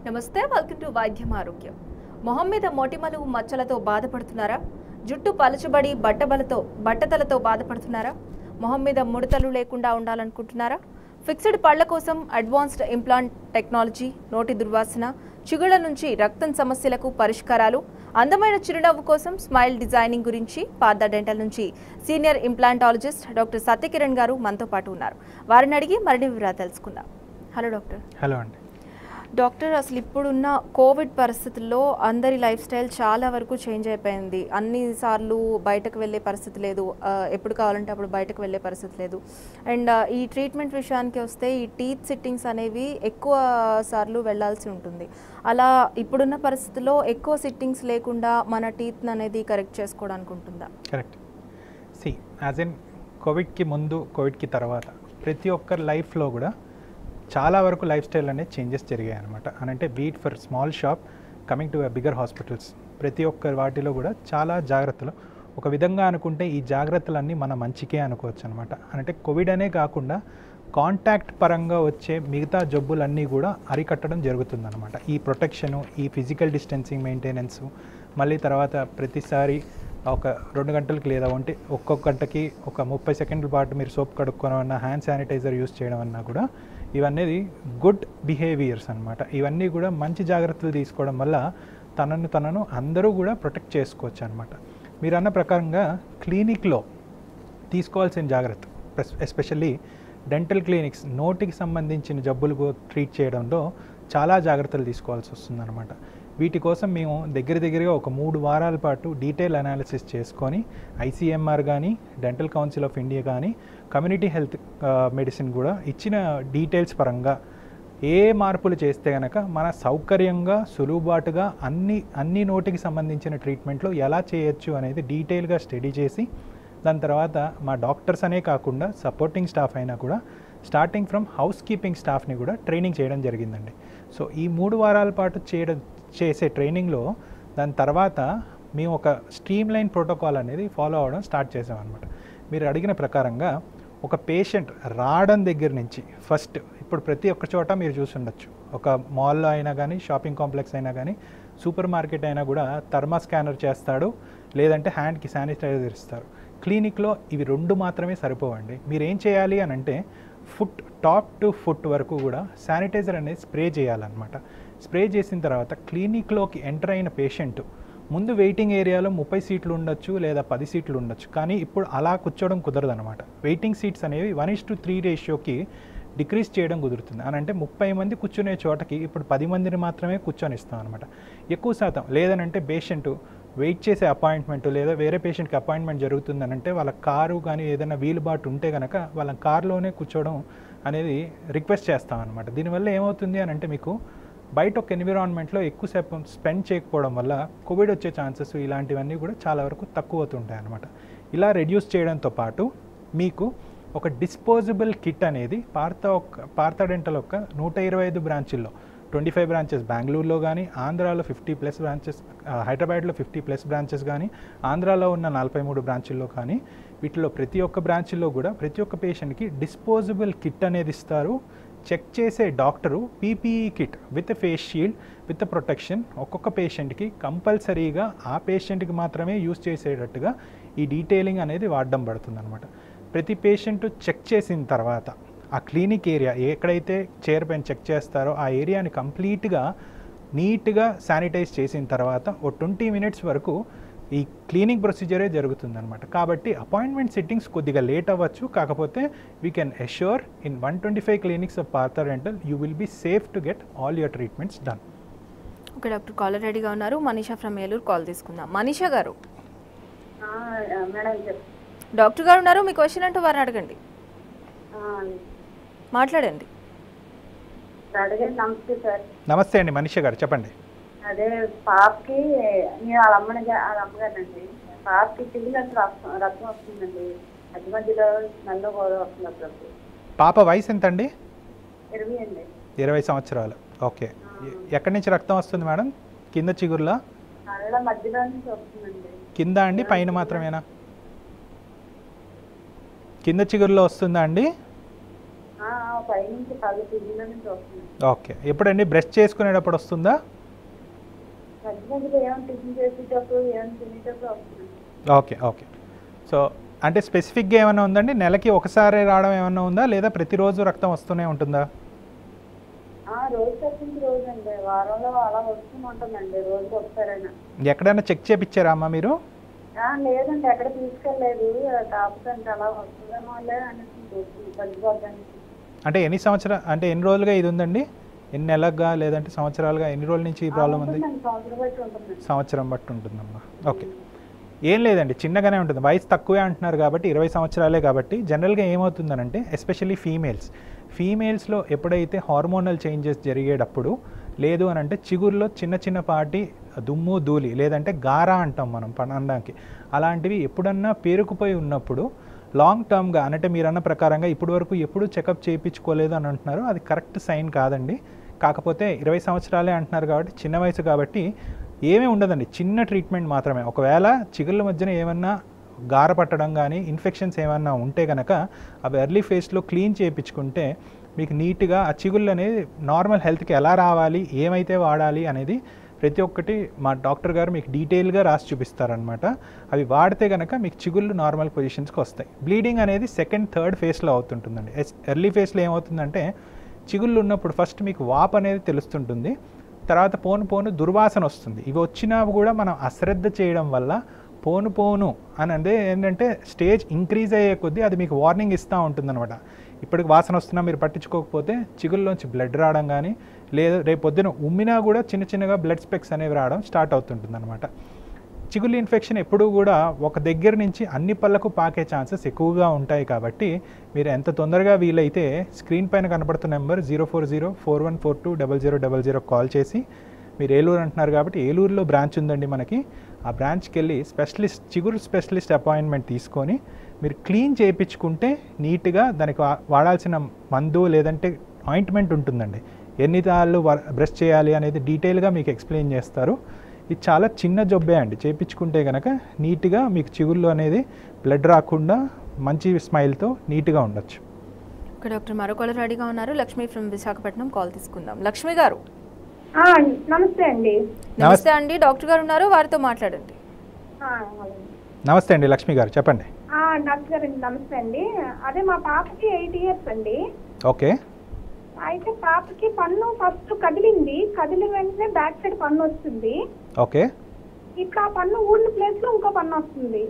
నమస్తే welcome to వైద్యం ఆరోగ్యం మొహం మీద మొటిమలు మచ్చలతో బాధపడుతున్నారా జుట్టు పలుచబడి బట్టబలతో బట్టతలతో బాధపడుతున్నారా మొహం మీద ముడతలు లేకుండా ఉండాలనుకుంటున్నారా ఫిక్స్డ్ పళ్ల కోసం అడ్వాన్స్డ్ ఇంప్లాంట్ టెక్నాలజీ నోటి దుర్వాసన చిగుళ్ల నుంచి రక్తం సమస్యలకు పరిష్కారాలు అందమైన చిరునవ్వు కోసం స్మైల్ డిజైనింగ్ గురించి పార్థ డెంటల్ నుంచి senior implantologist doctor Satyakiran garu మనతో పాటు ఉన్నారు వారిని అడిగి మరిన్ని వివరాలు తెలుసుకుందాం హలో డాక్టర్ హలో అండి డాక్టర్ అసలు ఇప్పుడున్న కోవిడ్ పరిస్థితుల్లో అందరి లైఫ్ స్టైల్ చాలా వరకు చేంజ్ అయిపోయింది అన్ని సార్లు బయటకు వెళ్ళే పరిస్థితి లేదు ఆ, ఎప్పుడు కావాలంటే అప్పుడు బయటకు వెళ్ళే పరిస్థితి లేదు అండ్ ఈ ట్రీట్మెంట్ విషయానికి వస్తే ఈ టీత్ సిట్టింగ్స్ అనేవి ఎక్కువ సార్లు వెళ్ళాల్సి ఉంటుంది అలా ఇప్పుడున్న పరిస్థితుల్లో ఎక్కువ సిట్టింగ్స్ లేకుండా మన టీత్ అనేది కరెక్ట్ చేసుకోవడానికి ఉంటుందా కరెక్ట్ సి యాజ్ ఇన్ కోవిడ్కి ముందు కోవిడ్కి తర్వాత ప్రతి ఒక్కరి లైఫ్లో కూడా చాలా వరకు లైఫ్ స్టైల్ అనేది చేంజెస్ జరిగాయి అనమాట అని అంటే be it for small shop coming to bigger hospitals ప్రతి ఒక్కరి వాటిలో కూడా చాలా జాగ్రత్తలు ఒక విధంగా అనుకుంటే ఈ జాగ్రత్తలన్నీ మన మంచికే అనుకోవచ్చు అనమాట అంటే కోవిడ్ అనే కాకుండా కాంటాక్ట్ పరంగా వచ్చే మిగతా జబ్బులన్నీ కూడా అరికట్టడం జరుగుతుందన్నమాట ఈ ప్రొటెక్షను ఈ ఫిజికల్ డిస్టెన్సింగ్ మెయింటెనెన్స్ మళ్ళీ తర్వాత ప్రతిసారి ఒక రెండు గంటలకి లేదా ఒంటి ఒక్కొక్క గంటకి ఒక ముప్పై సెకండ్ల పాటు మీరు సోప్ కడుక్కోవడం అన్నా హ్యాండ్ శానిటైజర్ యూస్ చేయడం అన్నా కూడా ఇవన్నీ గుడ్ బిహేవియర్స్ అన్నమాట ఇవన్నీ కూడా మంచి జాగ్రత్తలు తీసుకోవడం వల్ల తనను తనను అందరూ కూడా ప్రొటెక్ట్ చేసుకోవచ్చు అనమాట మీరు అన్న ప్రకారంగా క్లినిక్లో తీసుకోవాల్సిన జాగ్రత్త ఎస్పెషల్లీ డెంటల్ క్లినిక్స్ నోటికి సంబంధించిన జబ్బులు ట్రీట్ చేయడంలో చాలా జాగ్రత్తలు తీసుకోవాల్సి వస్తుందన్నమాట వీటి కోసం మేము దగ్గర దగ్గరగా ఒక మూడు వారాల పాటు డీటెయిల్ అనాలిసిస్ చేసుకొని ఐసీఎంఆర్ కానీ డెంటల్ కౌన్సిల్ ఆఫ్ ఇండియా కానీ కమ్యూనిటీ హెల్త్ మెడిసిన్ కూడా ఇచ్చిన డీటెయిల్స్ పరంగా ఏ మార్పులు చేస్తే కనుక మన సౌకర్యంగా సులువుబాటుగా అన్ని అన్ని నోటికి సంబంధించిన ట్రీట్మెంట్లో ఎలా చేయొచ్చు అనేది డీటెయిల్గా స్టడీ చేసి దాని తర్వాత మా డాక్టర్స్ అనే కాకుండా సపోర్టింగ్ స్టాఫ్ అయినా కూడా స్టార్టింగ్ ఫ్రమ్ హౌస్ కీపింగ్ స్టాఫ్ని కూడా ట్రైనింగ్ చేయడం జరిగిందండి సో ఈ మూడు వారాల పాటు చేయడం చేసే ట్రైనింగ్లో దాని తర్వాత మేము ఒక స్ట్రీమ్ లైన్ ప్రోటోకాల్ అనేది ఫాలో అవ్వడం స్టార్ట్ చేసామన్నమాట మీరు అడిగిన ప్రకారంగా ఒక పేషెంట్ రావడం దగ్గర నుంచి ఫస్ట్ ఇప్పుడు ప్రతి ఒక్క చోట మీరు చూసి ఉండొచ్చు ఒక మాల్లో అయినా కానీ షాపింగ్ కాంప్లెక్స్ అయినా కానీ సూపర్ మార్కెట్ అయినా కూడా థర్మా స్కానర్ చేస్తాడు లేదంటే హ్యాండ్కి శానిటైజర్ ఇస్తారు క్లినిక్లో ఇవి రెండు మాత్రమే సరిపోవండి మీరు ఏం చేయాలి అని అంటే ఫుట్ టాప్ టు ఫుట్ వరకు కూడా శానిటైజర్ అనేది స్ప్రే చేయాలన్నమాట స్ప్రే చేసిన తర్వాత క్లినిక్లోకి ఎంటర్ అయిన పేషెంట్ ముందు వెయిటింగ్ ఏరియాలో ముప్పై సీట్లు ఉండొచ్చు లేదా పది సీట్లు ఉండొచ్చు కానీ ఇప్పుడు అలా కూర్చోవడం కుదరదు అనమాట వెయిటింగ్ సీట్స్ అనేవి వన్ ఇస్ టు త్రీ రేషియోకి డిక్రీజ్ చేయడం కుదురుతుంది అని అంటే ముప్పై మంది కూర్చునే చోటకి ఇప్పుడు పది మందిని మాత్రమే కూర్చొని ఇస్తాం అనమాట ఎక్కువ శాతం లేదనంటే పేషెంట్ వెయిట్ చేసే అపాయింట్మెంట్ లేదా వేరే పేషెంట్కి అపాయింట్మెంట్ జరుగుతుందని అంటే వాళ్ళ కారు కానీ ఏదైనా వీలుబాటు ఉంటే కనుక వాళ్ళ కార్లోనే కూర్చోవడం అనేది రిక్వెస్ట్ చేస్తాం అనమాట దీనివల్ల ఏమవుతుంది అని అంటే మీకు బయట ఒక ఎన్విరాన్మెంట్లో ఎక్కువసేపు స్పెండ్ చేయకపోవడం వల్ల కోవిడ్ వచ్చే ఛాన్సెస్ ఇలాంటివన్నీ కూడా చాలా వరకు తక్కువ అవుతుంటాయి అనమాట ఇలా రెడ్యూస్ చేయడంతో పాటు మీకు ఒక డిస్పోజబుల్ కిట్ అనేది పార్త ఒక్క పార్త డెంటల్ యొక్క నూట ఇరవై ఐదు బ్రాంచుల్లో ట్వంటీ ఫైవ్ బ్రాంచెస్ బెంగళూరులో కానీ ఆంధ్రాలో ఫిఫ్టీ ప్లస్ బ్రాంచెస్ హైదరాబాద్లో ఫిఫ్టీ ప్లస్ బ్రాంచెస్ కానీ ఆంధ్రాలో ఉన్న నలభై మూడు బ్రాంచుల్లో కానీ వీటిలో ప్రతి ఒక్క బ్రాంచ్లో కూడా ప్రతి ఒక్క పేషెంట్కి డిస్పోజబుల్ కిట్ అనేది ఇస్తారు చెక్ చేసే doctor PPE kit with face shield with protection ఒక్కొక్క పేషెంట్కి కంపల్సరీగా ఆ పేషెంట్కి మాత్రమే యూస్ చేసేటట్టుగా ఈ డీటెయిలింగ్ అనేది వాడడం పడుతుంది అనమాట ప్రతి పేషెంట్ చెక్ చేసిన తర్వాత ఆ క్లినిక్ ఏరియా ఎక్కడైతే చైర్ పైన చెక్ చేస్తారో ఆ ఏరియాని కంప్లీట్గా నీట్గా శానిటైజ్ చేసిన తర్వాత ఓ ట్వంటీ మినిట్స్ వరకు ఈ క్లీనింగ్ ప్రొసీజరే జరుగుతుందన్నమాట కాబట్టి అపాయింట్మెంట్ సిట్టింగ్స్ కొద్దిగా లేట్ అవ్వచ్చు కాకపోతే we can assure in one twenty five clinics of Partha dental you will be safe to get all your treatments done okay doctor caller రెడీగా ఉన్నారు మనీషా ఫ్రమ్ ఏలూరు కాల్ తీసుకుందాం మనీషా గారు ఆ, మేడం చెప్ డాక్టర్ గారు ఉన్నారు మీ క్వశ్చన్ అంటూ వారిని అడగండి ఆ, మాట్లాడండి అడిగారు నమస్తే సార్ నమస్తే అండి మనీష గారు చెప్పండి అదే పాపకి నేను వాళ్ళ అమ్మని వాళ్ళ అమ్మగారండి పాపకి చిల్లి అసలు రక్తం రక్తం వస్తుందండి మధ్య మధ్యలో నల్ల కూడా వస్తుంది అప్పుడప్పుడు పాప వయసు ఎంత అండి ఇరవై అండి ఇరవై సంవత్సరాలు ఓకే ఎ- ఎక్కడి నుంచి రక్తం వస్తుంది మేడం కింద చిగురులా నల్ల మధ్యలో నుంచి వస్తుందండి కింద అండి పైన మాత్రమేనా కింద చిగురులో వస్తుందా అండి ఆ, ఆ, ఆ, పైనుంచి కళ్ళు తిరిగిలో నుంచి వస్తుంది ఓకే ఎప్పుడండి బ్రష్ చేసుకునేటప్పుడు వస్తుందా మధ్య మధ్యలో ఏమైనా టిఫిన్ చేసేటప్పుడు ఏమైనా తినేటప్పుడు వస్తుంది ఓకే ఓకే సో అంటే స్పెసిఫిక్గా ఏమైనా ఉందండి నెలకి ఒకసారి రావడం ఏమైనా ఉందా లేదా ప్రతిరోజు రక్తం వస్తూనే ఉంటుందా ఆ, రోజు తప్పించి రోజు అండి వారంలో అలా వస్తూ ఉంటుందండి రోజుకి ఒకసారైనా ఎక్కడైనా చెక్ చేపించారా అమ్మా మీరు ఆ, లేదండి ఎక్కడ తీసుకెళ్ళలేదు కాకపోతే అంటే అలా వస్తుందేమో లే అనేసి చూస్తుంది తగ్గిపోద్దని అంటే ఎన్ని సంవత్సరాలు అంటే ఎన్ని రోజులుగా ఇది ఉందండి ఎన్ని నెలలుగా లేదంటే సంవత్సరాలుగా ఎన్ని రోజుల నుంచి ఈ ప్రాబ్లం ఉంది ఉంటుందండి, సంవత్సరం బట్టి ఉంటుందండి సంవత్సరం బట్టి ఉంటుందమ్మా ఓకే ఏం లేదండి చిన్నగానే ఉంటుంది వయసు తక్కువే అంటున్నారు కాబట్టి ఇరవై సంవత్సరాలే కాబట్టి జనరల్గా ఏమవుతుందనంటే ఎస్పెషల్లీ ఫీమేల్స్ ఫీమేల్స్లో ఎప్పుడైతే హార్మోనల్ చేంజెస్ జరిగేటప్పుడు లేదు అని అంటే చిగురులో చిన్న చిన్న పాటి దుమ్ము ధూళి లేదంటే గారా అంటాం మనం పనడానికి అలాంటివి ఎప్పుడన్నా పేరుకుపోయి ఉన్నప్పుడు లాంగ్ టర్మ్గా అంటే మీరు అన్న ప్రకారంగా ఇప్పటి వరకు ఎప్పుడు చెకప్ చేయించుకోలేదు అని అంటున్నారు అది కరెక్ట్ సైన్ కాదండి కాకపోతే ఇరవై సంవత్సరాలే అంటున్నారు కాబట్టి చిన్న వయసు కాబట్టి ఏమీ ఉండదండి చిన్న ట్రీట్మెంట్ మాత్రమే ఒకవేళ చిగుళ్ళ మధ్యన ఏమన్నా గార పట్టడం కానీ ఇన్ఫెక్షన్స్ ఏమన్నా ఉంటే కనుక అవి ఎర్లీ ఫేస్లో క్లీన్ చేయించుకుంటే మీకు నీట్గా ఆ చిగుళ్ళు అనేది నార్మల్ హెల్త్కి ఎలా రావాలి ఏమైతే వాడాలి అనేది ప్రతి ఒక్కటి మా డాక్టర్ గారు మీకు డీటెయిల్గా రాసి చూపిస్తారనమాట అవి వాడితే కనుక మీకు చిగుళ్ళు నార్మల్ పొజిషన్స్కి వస్తాయి బ్లీడింగ్ అనేది సెకండ్ థర్డ్ ఫేస్లో అవుతుంటుందండి ఎర్లీ ఫేస్లో ఏమవుతుందంటే చిగుళ్ళు ఉన్నప్పుడు ఫస్ట్ మీకు వాప్ అనేది తెలుస్తుంటుంది తర్వాత పోను పోను దుర్వాసన వస్తుంది ఇవి వచ్చినా కూడా మనం అశ్రద్ధ చేయడం వల్ల పోను పోను అని అంటే ఏంటంటే స్టేజ్ ఇంక్రీజ్ అయ్యే కొద్దీ అది మీకు వార్నింగ్ ఇస్తూ ఉంటుందన్నమాట ఇప్పటికి వాసన వస్తున్నా మీరు పట్టించుకోకపోతే చిగుల్లోంచి బ్లడ్ రావడం కానీ లేదా రేపు పొద్దున ఉమ్మినా కూడా చిన్న చిన్నగా బ్లడ్ స్పెక్స్ అనేవి రావడం స్టార్ట్ అవుతుంటుంది అనమాట చిగుళ్ళు ఇన్ఫెక్షన్ ఎప్పుడూ కూడా ఒక దగ్గర నుంచి అన్ని పళ్ళకు పాకే ఛాన్సెస్ ఎక్కువగా ఉంటాయి కాబట్టి మీరు ఎంత తొందరగా వీలైతే స్క్రీన్ పైన కనపడుతున్న number zero four zero four one four two double zero double zero call చేసి మీరు ఏలూరు అంటున్నారు కాబట్టి ఏలూరులో బ్రాంచ్ ఉందండి మనకి ఆ బ్రాంచ్కి వెళ్ళి స్పెషలిస్ట్ చిగురు స్పెషలిస్ట్ అపాయింట్మెంట్ తీసుకొని మీరు క్లీన్ చేయించుకుంటే నీట్గా దానికి వా- వాడాల్సిన మందు లేదంటే ఆయింట్మెంట్ ఉంటుందండి ఎన్ని సార్లు బ్రష్ చేయాలి అనేది డీటెయిల్గా మీకు ఎక్స్ప్లెయిన్ చేస్తారు ఇది చాలా చిన్న జబ్బే అండి చేయించుకుంటే కనుక నీట్గా మీకు చిగుళ్ళు అనేది బ్లడ్ రాకుండా మంచి స్మైల్తో నీట్గా ఉండొచ్చు ఇక్కడ డాక్టర్ మరొకరు రెడీగా ఉన్నారు లక్ష్మి ఫ్రమ్ విశాఖపట్నం కాల్ తీసుకుందాం లక్ష్మి గారు ఆ, నమస్తే అండి నమస్తే అండి డాక్టర్ గారు ఉన్నారు వారితో మాట్లాడండి ఆ, అలాగే. నమస్తే అండి లక్ష్మి గారు చెప్పండి ఆ, డాక్టర్ గారు నమస్తే అండి అదే మా పాపకి ఎయిట్ ఇయర్స్ అండి ఓకే అయితే పాపకి పన్ను ఫస్ట్ కదిలింది కదిలిన వెంటనే బ్యాక్ సైడ్ పన్ను వస్తుంది ఓకే ఇప్పుడు ఆ పన్ను ఊడిన ప్లేస్ లో ఇంకో పన్ను వస్తుంది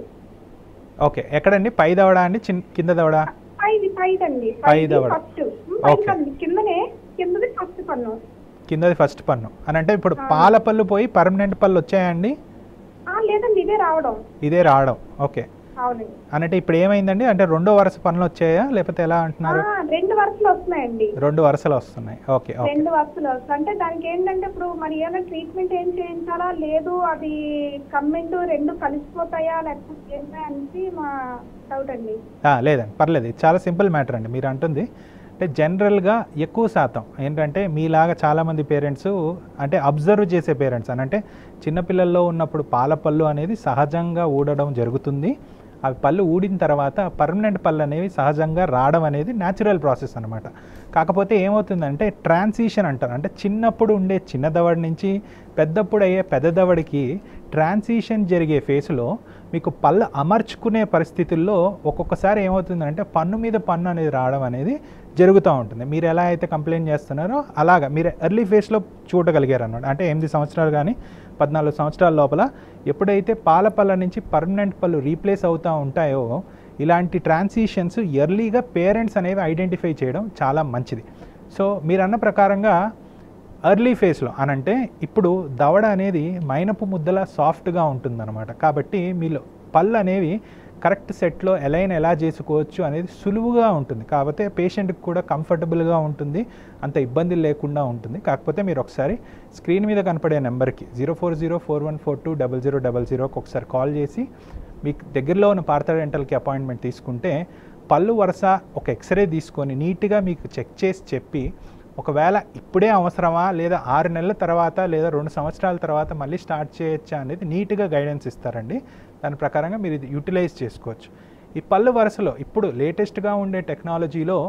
ఓకే ఎక్కడండి పై దవడా అండి చిన్ కింద దవడా పైది పైదండి పై దవడ. First okay. కిందనే కిందది ఫస్ట్ పన్ను కిందది ఫస్ట్ పన్ను అని అంటే ఇప్పుడు పాల పళ్ళు పోయి పర్మనెంట్ పళ్ళు వచ్చాయండి ఆ, లేదండి ఇదే రావడం ఇదే రావడం ఓకే అవునండి అంటే ఇప్పుడు ఏమైందండి అంటే రెండో వరుస పనులు వచ్చాయా లేకపోతే ఎలా ఆ, అంటున్నారు రెండు వరుసలు వస్తున్నాయండి రెండు వరుసలు వస్తున్నాయి ఓకే ఓకే రెండు వరుసలు వస్తాయి అంటే దానికి ఏంటంటే ఇప్పుడు మరి ఏమైనా ట్రీట్మెంట్ ఏం చేయించాలా లేదు అది కమ్మెంట్ రెండు కలిసిపోతాయా లేకపోతే ఏంటా అనేసి మా డౌట్ అండి ఆ, లేదండి పర్లేదు ఇది చాలా సింపుల్ మ్యాటర్ అండి మీరు అంటుంది అంటే జనరల్గా ఎక్కువ శాతం ఏంటంటే మీలాగా చాలామంది పేరెంట్స్ అంటే అబ్జర్వ్ చేసే పేరెంట్స్ అని అంటే చిన్నపిల్లల్లో ఉన్నప్పుడు పాల పళ్ళు అనేది సహజంగా ఊడడం జరుగుతుంది అవి పళ్ళు ఊడిన తర్వాత పర్మనెంట్ పళ్ళు అనేవి సహజంగా రావడం అనేది న్యాచురల్ ప్రాసెస్ అనమాట కాకపోతే ఏమవుతుందంటే ట్రాన్సిషన్ అంటారు అంటే చిన్నప్పుడు ఉండే చిన్న దవడ నుంచి పెద్దప్పుడు అయ్యే పెద్ద దవడికి ట్రాన్సిషన్ జరిగే ఫేస్లో మీకు పళ్ళు అమర్చుకునే పరిస్థితుల్లో ఒక్కొక్కసారి ఏమవుతుందంటే పన్ను మీద పన్ను అనేది రావడం అనేది జరుగుతూ ఉంటుంది మీరు ఎలా అయితే కంప్లైంట్ చేస్తున్నారో అలాగా మీరు ఎర్లీ ఫేస్లో చూడగలిగారు అనమాట అంటే ఎనిమిది సంవత్సరాలు కానీ పద్నాలుగు సంవత్సరాల లోపల ఎప్పుడైతే పాల పళ్ళ నుంచి పర్మనెంట్ పళ్ళు రీప్లేస్ అవుతూ ఉంటాయో ఇలాంటి ట్రాన్సిషన్స్ ఎర్లీగా పేరెంట్స్ అనేవి ఐడెంటిఫై చేయడం చాలా మంచిది సో మీరు అన్న ప్రకారంగా ఎర్లీ ఫేస్లో అనంటే ఇప్పుడు దవడ అనేది మైనపు ముద్దలా సాఫ్ట్గా ఉంటుందన్నమాట కాబట్టి మీలో పళ్ళు అనేవి కరెక్ట్ సెట్లో ఎలైన్ ఎలా చేసుకోవచ్చు అనేది సులువుగా ఉంటుంది కాకపోతే పేషెంట్కి కూడా కంఫర్టబుల్గా ఉంటుంది అంత ఇబ్బంది లేకుండా ఉంటుంది కాకపోతే మీరు ఒకసారి స్క్రీన్ మీద కనపడే నెంబర్కి zero four zero four one four two double zero double జీరోకి ఒకసారి కాల్ చేసి మీకు దగ్గరలో ఉన్న పార్థ డెంటల్కి అపాయింట్మెంట్ తీసుకుంటే పళ్ళు వరుస ఒక ఎక్స్రే తీసుకొని నీట్గా మీకు చెక్ చేసి చెప్పి ఒకవేళ ఇప్పుడే అవసరమా లేదా ఆరు నెలల తర్వాత లేదా రెండు సంవత్సరాల తర్వాత మళ్ళీ స్టార్ట్ చేయొచ్చా అనేది నీట్గా గైడెన్స్ ఇస్తారండి దాని ప్రకారంగా మీరు ఇది యూటిలైజ్ చేసుకోవచ్చు ఈ పళ్ళు వరుసలో ఇప్పుడు లేటెస్ట్గా ఉండే టెక్నాలజీలో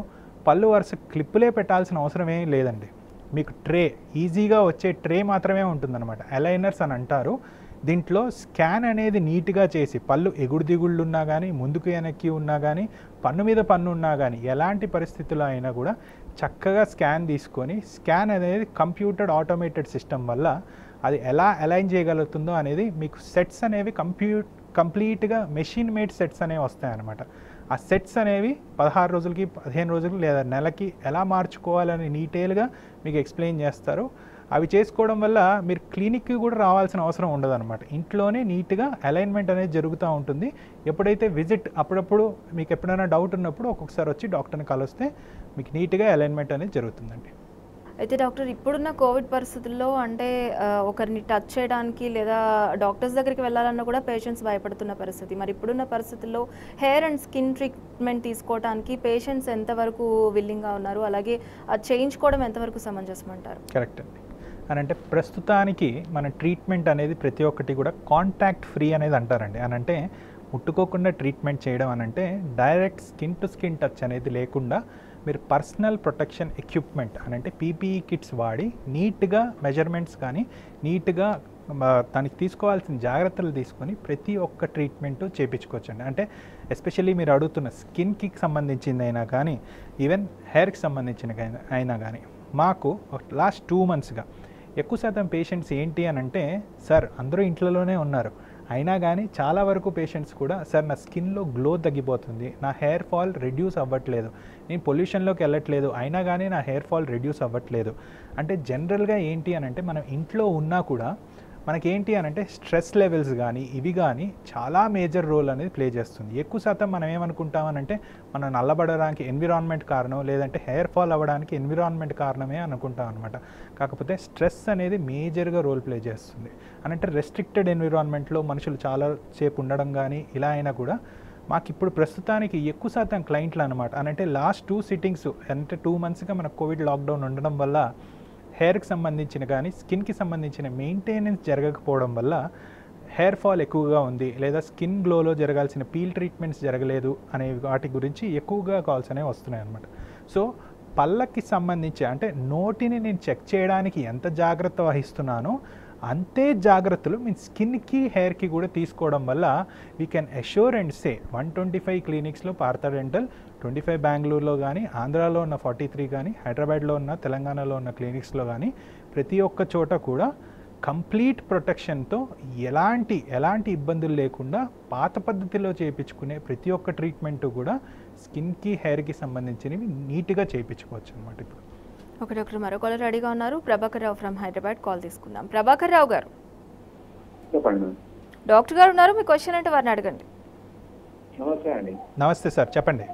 పళ్ళు వరుస క్లిప్పులే పెట్టాల్సిన అవసరం ఏం లేదండి మీకు ట్రే ఈజీగా వచ్చే ట్రే మాత్రమే ఉంటుందన్నమాట అలైనర్స్ అని అంటారు దీంట్లో స్కాన్ అనేది నీట్గా చేసి పళ్ళు ఎగుడు దిగుళ్ళు ఉన్నా కానీ ముందుకు వెనక్కి ఉన్నా కానీ పన్ను మీద పన్ను ఉన్నా కానీ ఎలాంటి పరిస్థితుల్లో అయినా కూడా చక్కగా స్కాన్ తీసుకొని స్కాన్ అనేది కంప్యూటర్ ఆటోమేటెడ్ సిస్టమ్ వల్ల అది ఎలా అలైన్ చేయగలుగుతుందో అనేది మీకు సెట్స్ అనేవి కంప్యూ కంప్లీట్గా మెషిన్ మేడ్ సెట్స్ అనేవి వస్తాయన్నమాట ఆ సెట్స్ అనేవి పదహారు రోజులకి పదిహేను రోజులకి లేదా నెలకి ఎలా మార్చుకోవాలని డీటెయిల్గా మీకు ఎక్స్ప్లెయిన్ చేస్తారు అవి చేసుకోవడం వల్ల మీరు క్లినిక్కి కూడా రావాల్సిన అవసరం ఉండదన్నమాట ఇంట్లోనే నీట్గా అలైన్మెంట్ అనేది జరుగుతూ ఉంటుంది ఎప్పుడైతే విజిట్ అప్పుడప్పుడు మీకు ఎప్పుడైనా డౌట్ ఉన్నప్పుడు ఒక్కొక్కసారి వచ్చి డాక్టర్ని కలిస్తే మీకు నీట్గా అలైన్మెంట్ అనేది జరుగుతుందండి అయితే డాక్టర్ ఇప్పుడున్న కోవిడ్ పరిస్థితుల్లో అంటే ఆ, ఒకరిని టచ్ చేయడానికి లేదా డాక్టర్స్ దగ్గరికి వెళ్ళాలన్నా కూడా పేషెంట్స్ భయపడుతున్న పరిస్థితి మరి ఇప్పుడున్న పరిస్థితుల్లో హెయిర్ అండ్ స్కిన్ ట్రీట్మెంట్ తీసుకోవడానికి పేషెంట్స్ ఎంతవరకు విల్లింగ్గా ఉన్నారు అలాగే అది చేయించుకోవడం ఎంతవరకు సమంజసం అంటారు కరెక్ట్ అండి అని అంటే ప్రస్తుతానికి మన ట్రీట్మెంట్ అనేది ప్రతి ఒక్కటి కూడా కాంటాక్ట్ ఫ్రీ అనేది అంటారండి అని అంటే ముట్టుకోకుండా ట్రీట్మెంట్ చేయడం అని అంటే direct skin to skin touch అనేది లేకుండా మీరు పర్సనల్ ప్రొటెక్షన్ ఎక్విప్మెంట్ అని అంటే పీపీఈ కిట్స్ వాడి నీట్గా మెజర్మెంట్స్ కానీ నీట్గా దానికి తీసుకోవాల్సిన జాగ్రత్తలు తీసుకొని ప్రతి ఒక్క ట్రీట్మెంట్ చేయించుకోవచ్చండి అంటే ఎస్పెషల్లీ మీరు అడుగుతున్న స్కిన్కి సంబంధించింది అయినా కానీ ఈవెన్ హెయిర్కి సంబంధించిన గైనా- అయినా కానీ మాకు లాస్ట్ టూ మంత్స్గా ఎక్కువ శాతం పేషెంట్స్ ఏంటి అని అంటే సార్ అందరూ ఇంట్లోనే ఉన్నారు అయినా కానీ చాలా వరకు పేషెంట్స్ కూడా సార్ నా స్కిన్లో గ్లో తగ్గిపోతుంది నా హెయిర్ ఫాల్ రెడ్యూస్ అవ్వట్లేదు నేను పొల్యూషన్లోకి వెళ్ళట్లేదు అయినా కానీ నా హెయిర్ ఫాల్ రెడ్యూస్ అవ్వట్లేదు అంటే జనరల్గా ఏంటి అని అంటే మనం ఇంట్లో ఉన్నా కూడా మనకేంటి అని అంటే స్ట్రెస్ లెవెల్స్ కానీ ఇవి కానీ చాలా మేజర్ రోల్ అనేది ప్లే చేస్తుంది ఎక్కువ శాతం మనం ఏమనుకుంటామనంటే మనం నల్లబడడానికి ఎన్విరాన్మెంట్ కారణం లేదంటే హెయిర్ ఫాల్ అవ్వడానికి ఎన్విరాన్మెంట్ కారణమే అనుకుంటాం అనమాట కాకపోతే స్ట్రెస్ అనేది మేజర్గా రోల్ ప్లే చేస్తుంది అనంటే రెస్ట్రిక్టెడ్ ఎన్విరాన్మెంట్లో మనుషులు చాలా సేపు ఉండడం కానీ ఇలా అయినా కూడా మాకు ఇప్పుడు ప్రస్తుతానికి ఎక్కువ శాతం క్లయింట్లు అనమాట అనంటే లాస్ట్ టూ సిట్టింగ్స్ అంటే టూ మంత్స్గా మనకు కోవిడ్ లాక్డౌన్ ఉండడం వల్ల హెయిర్కి సంబంధించిన కానీ స్కిన్కి సంబంధించిన మెయింటెనెన్స్ జరగకపోవడం వల్ల హెయిర్ ఫాల్ ఎక్కువగా ఉంది లేదా స్కిన్ గ్లోలో జరగాల్సిన పీల్ ట్రీట్మెంట్స్ జరగలేదు అనే వాటి గురించి ఎక్కువగా కాల్స్ అనేవి వస్తున్నాయి అనమాట సో పళ్ళకి సంబంధించి అంటే నోటిని నేను చెక్ చేయడానికి ఎంత జాగ్రత్త వహిస్తున్నానో అంతే జాగ్రత్తలు మీ స్కిన్కి హెయిర్కి కూడా తీసుకోవడం వల్ల we can assure and say one twenty five క్లినిక్స్లో పార్థ డెంటల్ ట్వంటీ ఫైవ్ బెంగళూరులో కానీ ఆంధ్రాలో ఉన్న ఫార్టీ త్రీ కానీ హైదరాబాద్లో ఉన్న తెలంగాణలో ఉన్న క్లినిక్స్లో కానీ ప్రతి ఒక్క చోట కూడా కంప్లీట్ ప్రొటెక్షన్తో ఎలాంటి ఎలాంటి ఇబ్బందులు లేకుండా పాత పద్ధతిలో చేయించుకునే ప్రతి ఒక్క ట్రీట్మెంట్ కూడా స్కిన్కి హెయిర్కి సంబంధించినవి నీట్గా చేయించుకోవచ్చు అనమాట ఇప్పుడు ఒక డాక్టర్ మరో కాలర్ రెడీగా ఉన్నారు ప్రభాకర్ రావు ఫ్రమ్ హైదరాబాద్ కాల్ తీసుకుందాం ప్రభాకర్ రావు గారు చెప్పండి డాక్టర్ గారు ఉన్నారు మీ క్వశ్చన్ అంటే వారిని అడగండి నమస్తే అండి నమస్తే సార్ చెప్పండి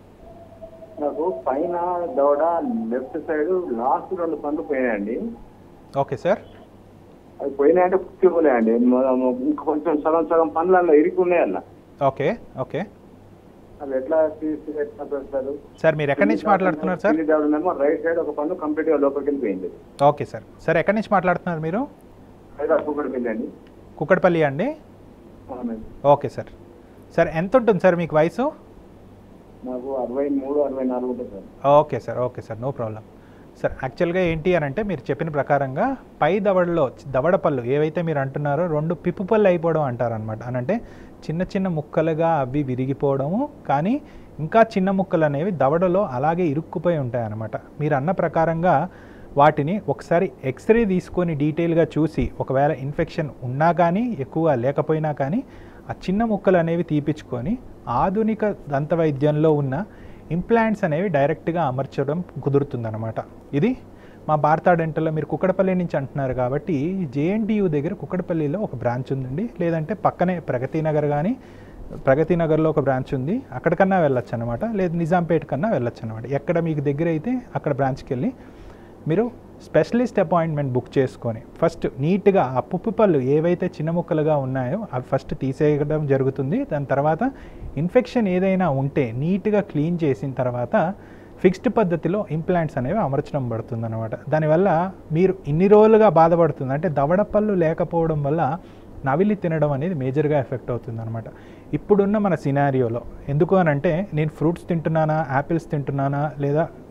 నాకు పైన దవడ లెఫ్ట్ సైడ్ లాస్ట్ రెండు పనులు పోయినాయండి ఓకే సార్ అవి పోయినాయంటే పుట్టి పోలేయండి ఇంకా కొంచెం సగం సగం పనులు అలా ఇరికి ఉన్నాయి అలా ఓకే ఓకే అవి ఎట్లా తీసి ఎట్లా పెడతారు సార్ మీరు ఎక్కడి నుంచి మాట్లాడుతున్నారు సార్ కింది దవడ ఉందేమో రైట్ సైడ్ ఒక పన్ను కంప్లీట్ గా లోపలికి వెళ్ళిపోయింది ఓకే సార్ సార్ ఎక్కడి నుంచి మాట్లాడుతున్నారు మీరు హైదరాబాద్ కూకటి పోయిందండి కుక్కడపల్లి అండి అవునండి ఓకే సార్ సార్ ఎంత ఉంటుంది సార్ మీకు వయసు నాకు అరవై మూడు అరవై నాలుగు ఉంటుంది sir okay sir okay sir no problem sir యాక్చువల్గా ఏంటి అని అంటే మీరు చెప్పిన ప్రకారంగా పై దవడలో దవడ పళ్ళు ఏవైతే మీరు అంటున్నారో రెండు పిప్పు పళ్ళు అయిపోవడం అంటారనమాట అని అంటే చిన్న చిన్న ముక్కలుగా అవి విరిగిపోవడము కానీ ఇంకా చిన్న ముక్కలు అనేవి దవడలో అలాగే ఇరుక్కుపోయి ఉంటాయి అన్నమాట మీరు అన్న ప్రకారంగా వాటిని ఒకసారి ఎక్స్రే తీసుకొని డీటెయిల్గా చూసి ఒకవేళ ఇన్ఫెక్షన్ ఉన్నా కానీ ఎక్కువ లేకపోయినా కానీ ఆ చిన్న ముక్కలు అనేవి తీపించుకొని ఆధునిక దంత వైద్యంలో ఉన్న ఇంప్లాంట్స్ అనేవి డైరెక్ట్గా అమర్చడం కుదురుతుందన్నమాట ఇది మా భారత డెంటల్లో మీరు కుక్కడపల్లి నుంచి అంటున్నారు కాబట్టి జేఎన్టీయూ దగ్గర కుక్కడపల్లిలో ఒక బ్రాంచ్ ఉందండి లేదంటే పక్కనే ప్రగతి నగర్ కానీ ప్రగతి నగర్లో ఒక బ్రాంచ్ ఉంది అక్కడికన్నా వెళ్ళొచ్చు అనమాట లేదు నిజాంపేట కన్నా వెళ్ళొచ్చు అనమాట ఎక్కడ మీకు దగ్గర అయితే అక్కడ బ్రాంచ్కి వెళ్ళి మీరు స్పెషలిస్ట్ అపాయింట్మెంట్ బుక్ చేసుకొని ఫస్ట్ నీట్గా ఆ పుప్పు పళ్ళు ఏవైతే చిన్న ముక్కలుగా ఉన్నాయో అవి ఫస్ట్ తీసేయడం జరుగుతుంది దాని తర్వాత ఇన్ఫెక్షన్ ఏదైనా ఉంటే నీట్గా క్లీన్ చేసిన తర్వాత ఫిక్స్డ్ పద్ధతిలో ఇంప్లాంట్స్ అనేవి అమర్చడం పడుతుంది అనమాట దానివల్ల మీరు ఇన్ని రోజులుగా బాధపడుతుంది అంటే దవడ పళ్ళు లేకపోవడం వల్ల నవిలి తినడం అనేది మేజర్గా ఎఫెక్ట్ అవుతుంది అనమాట ఇప్పుడున్న మన సినారియోలో ఎందుకు అని అంటే నేను ఫ్రూట్స్ తింటున్నానా యాపిల్స్ తింటున్నానా లేదా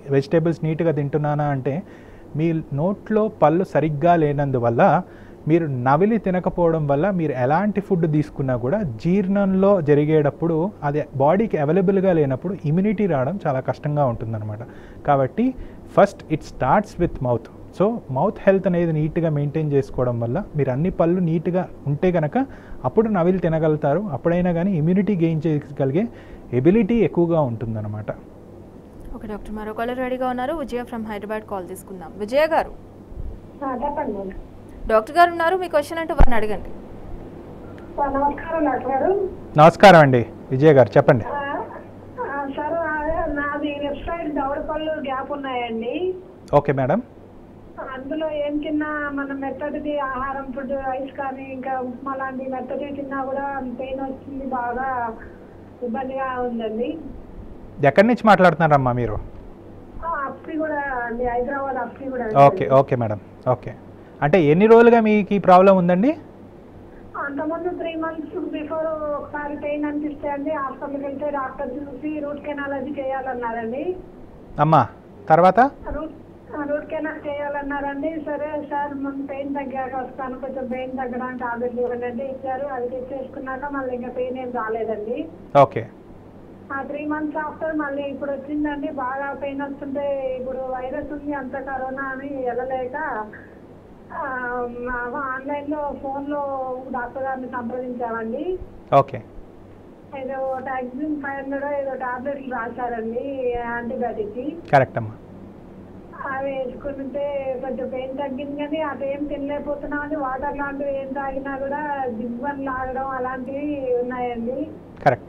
వెజిటేబుల్స్ నీట్గా తింటున్నానా అంటే మీ నోట్లో పళ్ళు సరిగ్గా లేనందువల్ల మీరు నవిలి తినకపోవడం వల్ల మీరు ఎలాంటి ఫుడ్ తీసుకున్నా కూడా జీర్ణంలో జరిగేటప్పుడు అది బాడీకి అవైలబుల్గా లేనప్పుడు ఇమ్యూనిటీ రావడం చాలా కష్టంగా ఉంటుందన్నమాట కాబట్టి first it starts with mouth so mouth health అనేది నీట్గా మెయింటైన్ చేసుకోవడం వల్ల మీరు అన్ని పళ్ళు నీట్గా ఉంటే కనుక అప్పుడు నవిలి తినగలుగుతారు అప్పుడైనా కానీ ఇమ్యూనిటీ గెయిన్ చేయగలిగే ఎబిలిటీ ఎక్కువగా ఉంటుందన్నమాట ఓకే డాక్టర్ మరో కాలర్ రెడీగా ఉన్నారు విజయ ఫ్రమ్ హైదరాబాద్ కాల్ తీసుకుందాం విజయ గారు ఆ, చెప్పండి మేడం. డాక్టర్ గారు ఉన్నారు మీ క్వశ్చన్ అంటే వారిని అడగండి ఆ, నమస్కారం డాక్టర్ గారు నమస్కారం అండి విజయ్ గారు చెప్పండి ఆ, ఆ, సార్ అదే నాది లెఫ్ట్ సైడ్ దవడ పళ్ళు గ్యాప్ ఉన్నాయండి ఓకే మేడం అందులో ఏం తిన్నా మనం మెత్తటిది ఆహారం ఫుడ్ రైస్ కానీ ఇంకా ఉప్మా లాంటి మెత్తటివి తిన్నా కూడా పెయిన్ వచ్చింది బాగా ఇబ్బందిగా ఉందండి ఎక్కడి నుంచి మాట్లాడుతున్నారమ్మా మీరు ఆ, అప్పి కూడా అండి హైదరాబాద్ అప్పి కూడా ఓకే ఓకే మేడం ఓకే అంటే ఎన్ని రోజులుగా మీకు ఈ ప్రాబ్లం ఉందండి అంతకుముందు త్రీ మంత్స్ బిఫోర్ ఒకసారి పెయిన్ అనిపిస్తే అండి హాస్పిటల్కి వెళ్తే డాక్టర్ చూసి రూట్ కెనాల్ అది చేయాలన్నారండి అమ్మా తర్వాత రూట్ రూట్ కెనాల్ చేయాలన్నారండి సరే సార్ మన పెయిన్ తగ్గాక వస్తాను కొంచెం పెయిన్ తగ్గడానికి టాబ్లెట్లు ఇవ్వండి ఇచ్చారు అది తెచ్చేసుకున్నాక మళ్ళీ ఇంకా పెయిన్ ఏం రాలేదండి ఓకే ఆ త్రీ మంత్స్ ఆఫ్టర్ మళ్ళీ ఇప్పుడు వచ్చిందండి బాగా పెయిన్ వస్తుంటే ఇప్పుడు వైరస్ ఉంది అంత కరోనా అని వెళ్ళలేక ఆన్లైన్ లో ఫోన్ లో డాక్టర్ గారిని సంప్రదించామండి ఓకే ఏదో టాక్సిన్ ఫైవ్ హండ్రెడ్ ఏదో టాబ్లెట్లు రాశారండి యాంటీబయాటిక్ కరెక్ట్ అమ్మా అవి వేసుకుంటే కొంచెం పెయిన్ తగ్గింది కానీ అదేం తినలేకపోతున్నామని వాటర్ లాంటివి ఏం తాగినా కూడా జిబ్బన్ లాగడం అలాంటివి ఉన్నాయండి కరెక్ట్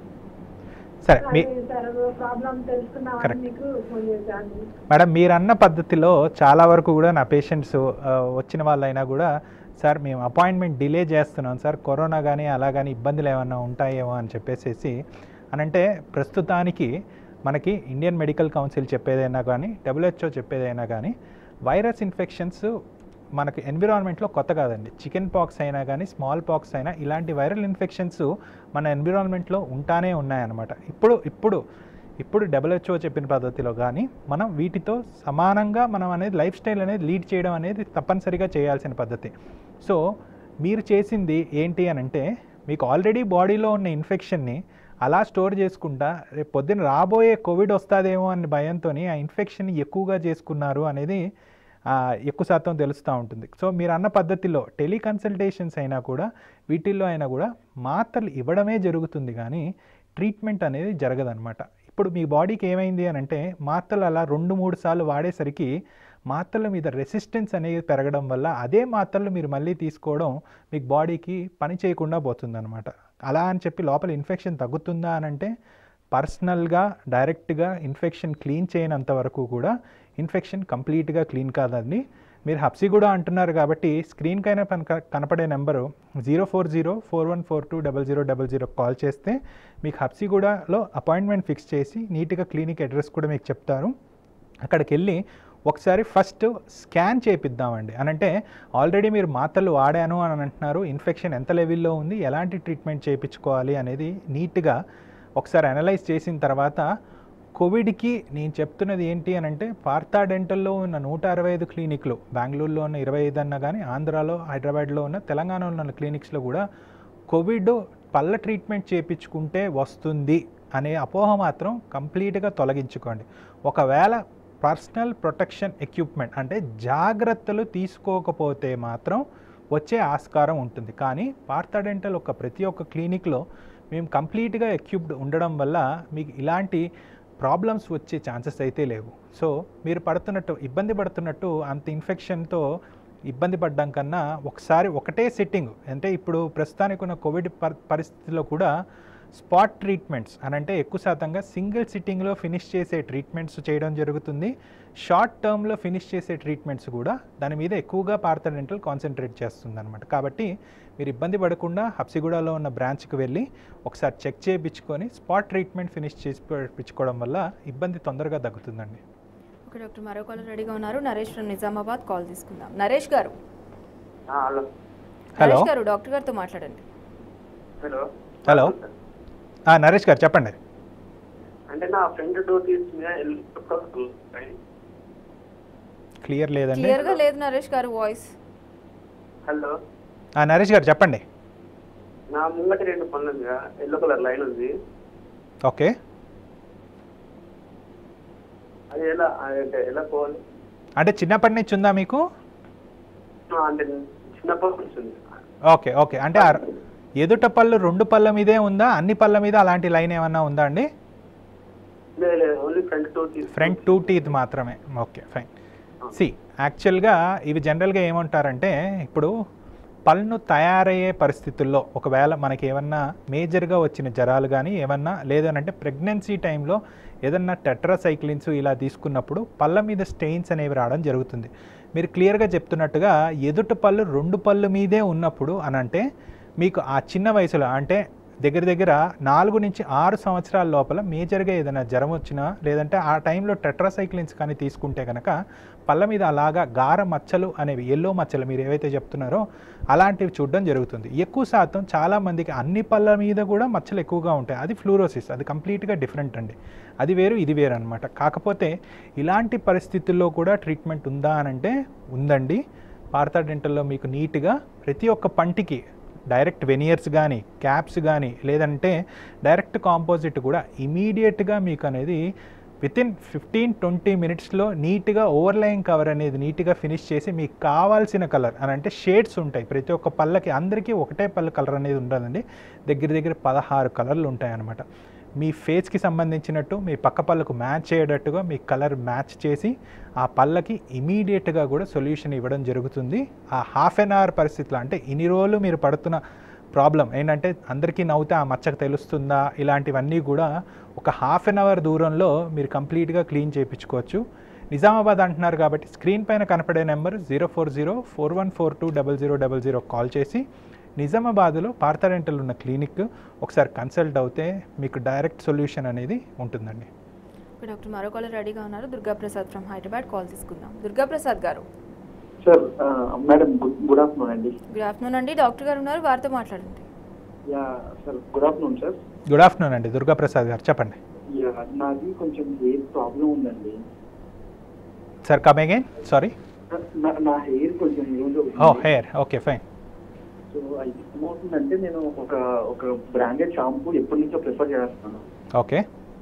సరే మీ అది సార్ ప్రాబ్లం తెలుసుకుందామని Correct. మీకు ఫోన్ చేశాను మేడం మీరు అన్న పద్ధతిలో చాలా వరకు కూడా నా పేషెంట్స్ వచ్చిన వాళ్ళైనా కూడా సార్ మేము అపాయింట్మెంట్ డిలే చేస్తున్నాం సార్ కరోనా కానీ అలా కానీ ఇబ్బందులు ఏమైనా ఉంటాయేమో అని చెప్పేసేసి అని అంటే ప్రస్తుతానికి మనకి ఇండియన్ మెడికల్ కౌన్సిల్ చెప్పేదైనా కానీ డబ్ల్యూహెచ్ఓ చెప్పేదైనా కానీ వైరస్ ఇన్ఫెక్షన్స్ మనకి ఎన్విరాన్మెంట్లో కొత్త కాదండి చికెన్ పాక్స్ అయినా కానీ స్మాల్ పాక్స్ అయినా ఇలాంటి వైరల్ ఇన్ఫెక్షన్స్ మన ఎన్విరాన్మెంట్లో ఉంటానే ఉన్నాయన్నమాట ఇప్పుడు ఇప్పుడు ఇప్పుడు డబ్ల్యూహెచ్ఓ చెప్పిన పద్ధతిలో కానీ మనం వీటితో సమానంగా మనం అనేది లైఫ్ స్టైల్ అనేది లీడ్ చేయడం అనేది తప్పనిసరిగా చేయాల్సిన పద్ధతి సో మీరు చేసింది ఏంటి అని అంటే మీకు ఆల్రెడీ బాడీలో ఉన్న ఇన్ఫెక్షన్ని అలా స్టోర్ చేసుకుంటా రేపు పొద్దున్న రాబోయే కోవిడ్ వస్తుందేమో అనే భయంతో ఆ ఇన్ఫెక్షన్ ఎక్కువగా చేసుకున్నారు అనేది ఆ, ఎక్కువ శాతం తెలుస్తూ ఉంటుంది సో మీరు అన్న పద్ధతిలో టెలికన్సల్టేషన్స్ అయినా కూడా వీటిల్లో అయినా కూడా మాత్రలు ఇవ్వడమే జరుగుతుంది కానీ ట్రీట్మెంట్ అనేది జరగదన్నమాట ఇప్పుడు మీ బాడీకి ఏమైంది అని అంటే మాత్రలు అలా రెండు మూడు సార్లు వాడేసరికి మాత్రల మీద రెసిస్టెన్స్ అనేది పెరగడం వల్ల అదే మాత్రలు మీరు మళ్ళీ తీసుకోవడం మీకు బాడీకి పని చేయకుండా పోతుందన్నమాట అలా అని చెప్పి లోపల ఇన్ఫెక్షన్ తగ్గుతుందా అని అంటే పర్సనల్గా డైరెక్ట్గా ఇన్ఫెక్షన్ క్లీన్ చేయనంత వరకు కూడా ఇన్ఫెక్షన్ కంప్లీట్గా క్లీన్ కాదండి మీరు హబ్సిగూడ అంటున్నారు కాబట్టి స్క్రీన్కైనా కనుక కనపడే number zero four zero four one four two double zero double zero call చేస్తే మీకు హబ్సిగూడలో అపాయింట్మెంట్ ఫిక్స్ చేసి నీట్గా క్లినిక్ అడ్రస్ కూడా మీకు చెప్తారు అక్కడికి వెళ్ళి ఒకసారి ఫస్ట్ స్కాన్ చేపిద్దామండి అని అంటే ఆల్రెడీ మీరు మాత్రలు వాడాను అని అంటున్నారు ఇన్ఫెక్షన్ ఎంత లెవెల్లో ఉంది ఎలాంటి ట్రీట్మెంట్ చేయించుకోవాలి అనేది నీట్గా ఒకసారి అనలైజ్ చేసిన తర్వాత కోవిడ్కి నేను చెప్తున్నది ఏంటి అని అంటే పార్థా డెంటల్లో ఉన్న నూట అరవై ఐదు క్లినిక్లు బెంగళూరులో ఉన్న ఇరవై ఐదు అన్న కానీ ఆంధ్రాలో హైదరాబాద్లో ఉన్న తెలంగాణలో ఉన్న క్లినిక్స్లో కూడా కోవిడ్ పళ్ళ ట్రీట్మెంట్ చేయించుకుంటే వస్తుంది అనే అపోహ మాత్రం కంప్లీట్గా తొలగించుకోండి ఒకవేళ పర్సనల్ ప్రొటెక్షన్ ఎక్విప్మెంట్ అంటే జాగ్రత్తలు తీసుకోకపోతే మాత్రం వచ్చే ఆస్కారం ఉంటుంది కానీ పార్థా డెంటల్ ఒక ప్రతి ఒక్క క్లినిక్లో మేము కంప్లీట్గా ఎక్విప్డ్ ఉండడం వల్ల మీకు ఇలాంటి ప్రాబ్లమ్స్ వచ్చే ఛాన్సెస్ అయితే లేవు సో మీరు పడుతున్నట్టు ఇబ్బంది పడుతున్నట్టు అంత ఇన్ఫెక్షన్తో ఇబ్బంది పడ్డం కన్నా ఒకసారి ఒకటే సిట్టింగ్ అంటే ఇప్పుడు ప్రస్తుతానికి ఉన్న కోవిడ్ పర్ పరిస్థితిలో కూడా స్పాట్ ట్రీట్మెంట్స్ అని అంటే ఎక్కువ శాతంగా సింగిల్ సిట్టింగ్లో ఫినిష్ చేసే ట్రీట్మెంట్స్ చేయడం జరుగుతుంది షార్ట్ టర్మ్లో ఫినిష్ చేసే ట్రీట్మెంట్స్ కూడా దాని మీద ఎక్కువగా పార్థ డెంటల్ కాన్సన్ట్రేట్ చేస్తుంది అనమాట కాబట్టి మీరు ఇబ్బంది పడకుండా హబ్సిగూడలో ఉన్న బ్రాంచ్కి వెళ్ళి ఒకసారి చెక్ చేయించుకొని స్పాట్ ట్రీట్మెంట్ ఫినిష్ చేసి పెంచుకోవడం వల్ల ఇబ్బంది తొందరగా తగ్గుతుందండి ఓకే డాక్టర్ మరో కాలర్ రెడీగా ఉన్నారు నరేష్ ఫ్రమ్ నిజామాబాద్ కాల్ తీసుకుందాం నరేష్ గారు హలో హలో నరేష్ గారు డాక్టర్ గారితో మాట్లాడండి హలో హలో ఆ, నరేష్ గారు చెప్పండి అంటే నా ఫ్రంట్ డోర్ తీసుకుని ఎల్లో క్లియర్ లేదండి క్లియర్ గా లేదు నరేష్ గారు వాయిస్ హలో ఆ, నరేష్ గారు చెప్పండి నా ముంగటి రెండు పనులు ఉంది ఎల్లో కలర్ లైన్ ఉంది ఓకే అది ఎలా అంటే ఎలా పోవాలి అంటే చిన్నప్పటి నుంచి ఉందా మీకు ఆ, అంటే చిన్నప్పటి నుంచి ఉంది ఓకే ఓకే అంటే ఆ ఎదుట పళ్ళు రెండు పళ్ళ మీదే ఉందా అన్ని పళ్ళ మీద అలాంటి లైన్ ఏమన్నా ఉందా అండి లేదు లేదు ఓన్లీ ఫ్రంట్ డోర్ తీసుకు ఫ్రంట్ టూ టీత్ మాత్రమే ఓకే ఫైన్ సి యాక్చువల్గా ఇవి జనరల్గా ఏమంటారంటే ఇప్పుడు పళ్ళు తయారయ్యే పరిస్థితుల్లో ఒకవేళ మనకి ఏమన్నా మేజర్గా వచ్చిన జ్వరాలు కానీ ఏమన్నా లేదనంటే ప్రెగ్నెన్సీ టైంలో ఏదన్నా టెట్రాసైక్లిన్స్ ఇలా తీసుకున్నప్పుడు పళ్ళ మీద స్టెయిన్స్ అనేవి రావడం జరుగుతుంది మీరు క్లియర్గా చెప్తున్నట్టుగా ఎదుట పళ్ళు రెండు పళ్ళు మీదే ఉన్నప్పుడు అని అంటే మీకు ఆ చిన్న వయసులో అంటే దగ్గర దగ్గర నాలుగు నుంచి ఆరు సంవత్సరాల లోపల మేజర్గా ఏదైనా జ్వరం వచ్చినా లేదంటే ఆ టైంలో టెట్రాసైక్లిన్స్ కానీ తీసుకుంటే కనుక పళ్ళ మీద అలాగా గార మచ్చలు అనేవి ఎల్లో మచ్చలు మీరు ఏవైతే చెప్తున్నారో అలాంటివి చూడడం జరుగుతుంది ఎక్కువ శాతం చాలామందికి అన్ని పళ్ళ మీద కూడా మచ్చలు ఎక్కువగా ఉంటాయి అది ఫ్లూరోసిస్ అది కంప్లీట్గా డిఫరెంట్ అండి అది వేరు ఇది వేరు అనమాట కాకపోతే ఇలాంటి పరిస్థితుల్లో కూడా ట్రీట్మెంట్ ఉందా అని అంటే ఉందండి పార్థా డెంటల్లో మీకు నీట్గా ప్రతి ఒక్క పంటికి డైరెక్ట్ వెనియర్స్ కానీ క్యాప్స్ కానీ లేదంటే డైరెక్ట్ కాంపోజిట్ కూడా ఇమీడియట్గా మీకు అనేది విత్ ఇన్ ఫిఫ్టీన్ ట్వంటీ మినిట్స్లో నీట్గా ఓవర్లైన్ కవర్ అనేది నీట్గా ఫినిష్ చేసి మీకు కావాల్సిన కలర్ అని అంటే షేడ్స్ ఉంటాయి ప్రతి ఒక్క పళ్ళకి అందరికీ ఒకటే పళ్ళ కలర్ అనేది ఉండదండి దగ్గర దగ్గర పదహారు కలర్లు ఉంటాయి అన్నమాట మీ ఫేస్కి సంబంధించినట్టు మీ పక్క పళ్ళకు మ్యాచ్ అయ్యేటట్టుగా మీ కలర్ మ్యాచ్ చేసి ఆ పళ్ళకి ఇమీడియట్గా కూడా సొల్యూషన్ ఇవ్వడం జరుగుతుంది ఆ హాఫ్ అన్ అవర్ పరిస్థితిలో అంటే ఇన్ని రోజులు మీరు పడుతున్న ప్రాబ్లం ఏంటంటే అందరికీ నవ్వుతే ఆ మచ్చకు తెలుస్తుందా ఇలాంటివన్నీ కూడా ఒక హాఫ్ అన్ అవర్ దూరంలో మీరు కంప్లీట్గా క్లీన్ చేయించుకోవచ్చు నిజామాబాద్ అంటున్నారు కాబట్టి స్క్రీన్ పైన కనపడే number zero four zero four one four two double zero double zero call చేసి నిజామాబాద్లో పార్థరెంటల్ ఉన్న క్లినిక్ ఒకసారి కన్సల్ట్ అవుతే మీకు డైరెక్ట్ సొల్యూషన్ అనేది ఉంటుందండి ఓకే, డాక్టర్ మరో కాలర్ రెడీగా ఉన్నారు దుర్గా ప్రసాద్ ఫ్రమ్ హైదరాబాద్ కాల్ తీసుకుందాం Durga Prasad garu sir madam good afternoon అండి గుడ్ ఆఫ్టర్నూన్ అండి డాక్టర్ గారు ఉన్నారు వారితో మాట్లాడండి yeah sir good afternoon sir good afternoon అండి దుర్గా ప్రసాద్ గారు చెప్పండి యా నాది కొంచెం హెయిర్ ప్రాబ్లం ఉందండి సార్ కమ్ అగైన్ సారీ నా- నా హెయిర్ కొంచెం లూజ్ ఓ హెయిర్ ఓకే ఫైన్ సో అది ఏమవుతుందంటే నేను ఒక ఒక బ్రాండెడ్ షాంపూ ఎప్పటి నుంచో ప్రిఫర్ చేస్తున్నాను ఓకే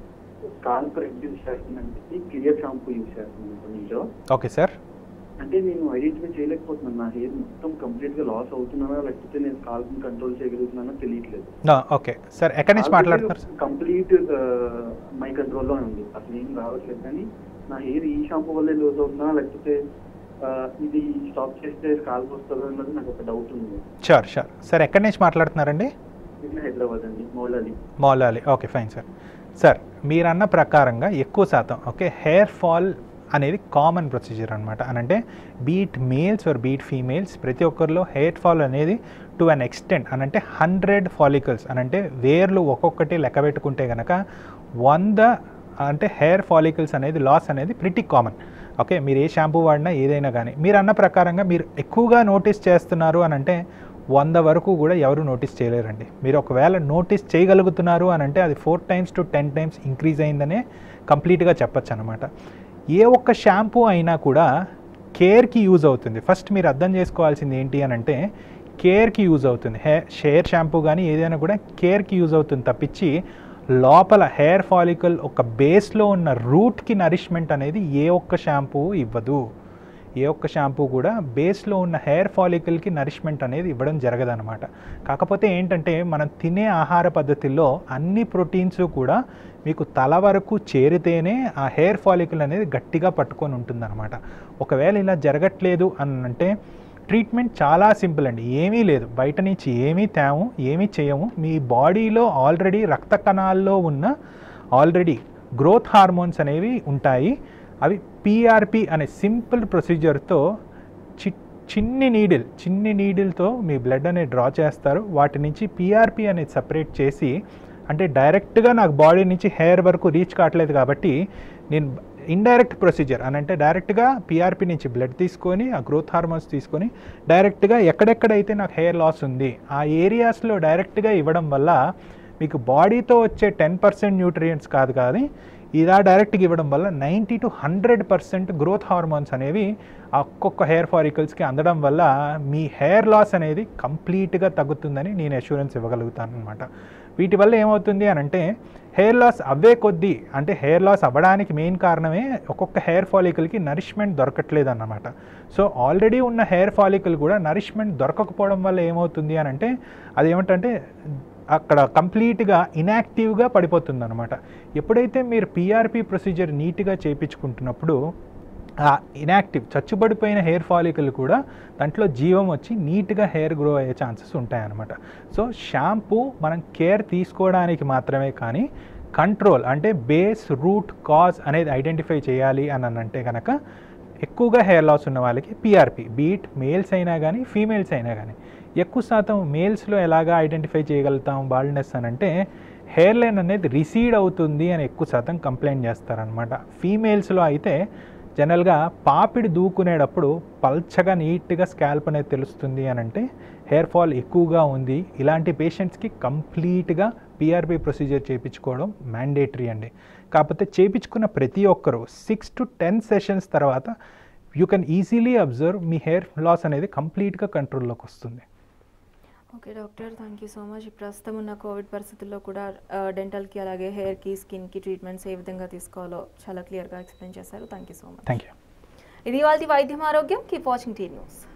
కాల్పు రెడ్ యూస్ చేస్తుందంటే క్లియర్ షాంపూ యూస్ చేస్తున్నాను ఎప్పటి నుంచో ఓకే సార్ అంటే నేను ఐడెంటిఫై చేయలేకపోతున్నాను నా హెయిర్ మొత్తం కంప్లీట్ గా లాస్ అవుతున్నానా లేకపోతే నేను కాల్పుని కంట్రోల్ చేయగలుగుతున్నానో తెలియట్లేదు ఓకే సార్ ఎక్కడి నుంచి మాట్లాడుతున్నారు సార్ కంప్లీట్ మై కంట్రోల్లో ఉంది అసలు ఏం రావట్లేదు కానీ నా హెయిర్ ఈ షాంపూ వల్లే లూజ్ అవుతుందా లేకపోతే ఆ, ఇది స్టాప్ చేస్తే కాల్పు వస్తుందా అన్నది నాకు ఒక డౌట్ ఉంది షూర్ షూర్ సార్ ఎక్కడి నుంచి మాట్లాడుతున్నారండి ఇది హైదరాబాద్ అండి Moulali Moulali okay fine sir sir మీరన్న ప్రకారంగా ఎక్కువ శాతం ఓకే హెయిర్ ఫాల్ అనేది కామన్ ప్రొసీజర్ అనమాట అనంటే be it males or be it females ప్రతి ఒక్కరిలో హెయిర్ ఫాల్ అనేది టు అన్ ఎక్స్టెంట్ అనంటే హండ్రెడ్ ఫాలికల్స్ అనంటే వేర్లు ఒక్కొక్కటి లెక్క పెట్టుకుంటే కనుక వంద అంటే హెయిర్ ఫాలికల్స్ అనేది లాస్ అనేది ప్రిటీ కామన్ ఓకే మీరు ఏ షాంపూ వాడినా ఏదైనా కానీ మీరు అన్న ప్రకారంగా మీరు ఎక్కువగా నోటీస్ చేస్తున్నారు అని అంటే వంద వరకు కూడా ఎవరు నోటీస్ చేయలేరండి మీరు ఒకవేళ నోటీస్ చేయగలుగుతున్నారు అని అంటే అది four times to ten times increase అయిందనే కంప్లీట్గా చెప్పొచ్చు అనమాట ఏ ఒక్క షాంపూ అయినా కూడా కేర్కి యూజ్ అవుతుంది ఫస్ట్ మీరు అర్థం చేసుకోవాల్సింది ఏంటి అని అంటే కేర్కి యూజ్ అవుతుంది హే షేర్ షాంపూ కానీ ఏదైనా కూడా కేర్కి యూజ్ అవుతుంది తప్పించి లోపల హెయిర్ ఫాలికల్ ఒక బేస్లో ఉన్న రూట్కి నరిష్మెంట్ అనేది ఏ ఒక్క షాంపూ ఇవ్వదు ఏ ఒక్క షాంపూ కూడా బేస్లో ఉన్న హెయిర్ ఫాలికల్కి నరిష్మెంట్ అనేది ఇవ్వడం జరగదనమాట కాకపోతే ఏంటంటే మనం తినే ఆహార పద్ధతిలో అన్ని ప్రోటీన్స్ కూడా మీకు తల వరకు చేరితేనే ఆ హెయిర్ ఫాలికల్ అనేది గట్టిగా పట్టుకొని ఉంటుందన్నమాట ఒకవేళ ఇలా జరగట్లేదు అని అంటే ట్రీట్మెంట్ చాలా సింపుల్ అండి ఏమీ లేదు బయట నుంచి ఏమీ తేము ఏమీ చేయము మీ బాడీలో ఆల్రెడీ రక్త కణాల్లో ఉన్న ఆల్రెడీ గ్రోత్ హార్మోన్స్ అనేవి ఉంటాయి అవి పిఆర్పి అనే సింపుల్ ప్రొసీజర్తో చి చిన్ని నీడిల్ చిన్ని నీడిల్తో మీ బ్లడ్ అనేది డ్రా చేస్తారు వాటి నుంచి పిఆర్పి అనేది సపరేట్ చేసి అంటే డైరెక్ట్గా నాకు బాడీ నుంచి హెయిర్ వరకు రీచ్ కావట్లేదు కాబట్టి నేను ఇండైరెక్ట్ ప్రొసీజర్ అని అంటే డైరెక్ట్గా పిఆర్పి నుంచి బ్లడ్ తీసుకొని ఆ గ్రోత్ హార్మోన్స్ తీసుకొని డైరెక్ట్గా ఎక్కడెక్కడైతే నాకు హెయిర్ లాస్ ఉంది ఆ ఏరియాస్లో డైరెక్ట్గా ఇవ్వడం వల్ల మీకు బాడీతో వచ్చే టెన్ పర్సెంట్ న్యూట్రియంట్స్ కాదు కానీ ఇలా డైరెక్ట్గా ఇవ్వడం వల్ల ninety to hundred percent growth hormones అనేవి ఆ ఒక్కొక్క హెయిర్ ఫారికల్స్కి అందడం వల్ల మీ హెయిర్ లాస్ అనేది కంప్లీట్గా తగ్గుతుందని నేను అష్యూరెన్స్ ఇవ్వగలుగుతాను అనమాట వీటి వల్ల ఏమవుతుంది అని అంటే హెయిర్ లాస్ అవ్వే కొద్దీ అంటే హెయిర్ లాస్ అవ్వడానికి మెయిన్ కారణమే ఒక్కొక్క హెయిర్ ఫాలికల్కి నరిష్మెంట్ దొరకట్లేదు అన్నమాట సో ఆల్రెడీ ఉన్న హెయిర్ ఫాలికల్ కూడా నరిష్మెంట్ దొరకకపోవడం వల్ల ఏమవుతుంది అని అంటే అది ఏమిటంటే అక్కడ కంప్లీట్గా ఇన్యాక్టివ్గా పడిపోతుంది అనమాట ఎప్పుడైతే మీరు పిఆర్పి ప్రొసీజర్ నీట్గా చేయించుకుంటున్నప్పుడు ఆ ఇన్యాక్టివ్ చచ్చుబడిపోయిన హెయిర్ ఫాలికల్ కూడా దాంట్లో జీవం వచ్చి నీట్గా హెయిర్ గ్రో అయ్యే ఛాన్సెస్ ఉంటాయన్నమాట సో షాంపూ మనం కేర్ తీసుకోవడానికి మాత్రమే కానీ కంట్రోల్ అంటే బేస్ రూట్ కాజ్ అనేది ఐడెంటిఫై చేయాలి అని అంటే కనుక ఎక్కువగా హెయిర్ లాస్ ఉన్న వాళ్ళకి పిఆర్పి బీట్ మేల్స్ అయినా కానీ ఫీమేల్స్ అయినా కానీ ఎక్కువ శాతం మేల్స్లో ఎలాగా ఐడెంటిఫై చేయగలుగుతాం బాల్డ్నెస్ అని అంటే హెయిర్ లైన్ అనేది రిసీడ్ అవుతుంది అని ఎక్కువ శాతం కంప్లైంట్ చేస్తారనమాట ఫీమేల్స్లో అయితే జనరల్గా పాపిడి దూకునేటప్పుడు పల్చగా నీట్గా స్కాల్ప్ అనేది తెలుస్తుంది అని అంటే హెయిర్ ఫాల్ ఎక్కువగా ఉంది ఇలాంటి పేషెంట్స్కి కంప్లీట్గా పిఆర్పి ప్రొసీజర్ చేయించుకోవడం మ్యాండేటరీ అండి కాకపోతే చేయించుకున్న ప్రతి ఒక్కరూ సిక్స్ టు టెన్ సెషన్స్ తర్వాత యూ కెన్ ఈజీలీ అబ్జర్వ్ మీ హెయిర్ లాస్ అనేది కంప్లీట్గా కంట్రోల్లోకి వస్తుంది okay doctor thank you so much ప్రస్తుతం ఉన్న కోవిడ్ పరిస్థితుల్లో కూడా డెంటల్కి అలాగే హెయిర్కి స్కిన్కి ట్రీట్మెంట్స్ ఏ విధంగా తీసుకోవాలో చాలా క్లియర్గా ఎక్స్ప్లెయిన్ చేశారు thank you so much thank you ఇది వాళ్ళ వైద్యం ఆరోగ్యం కీప్ వాచింగ్ టీ న్యూస్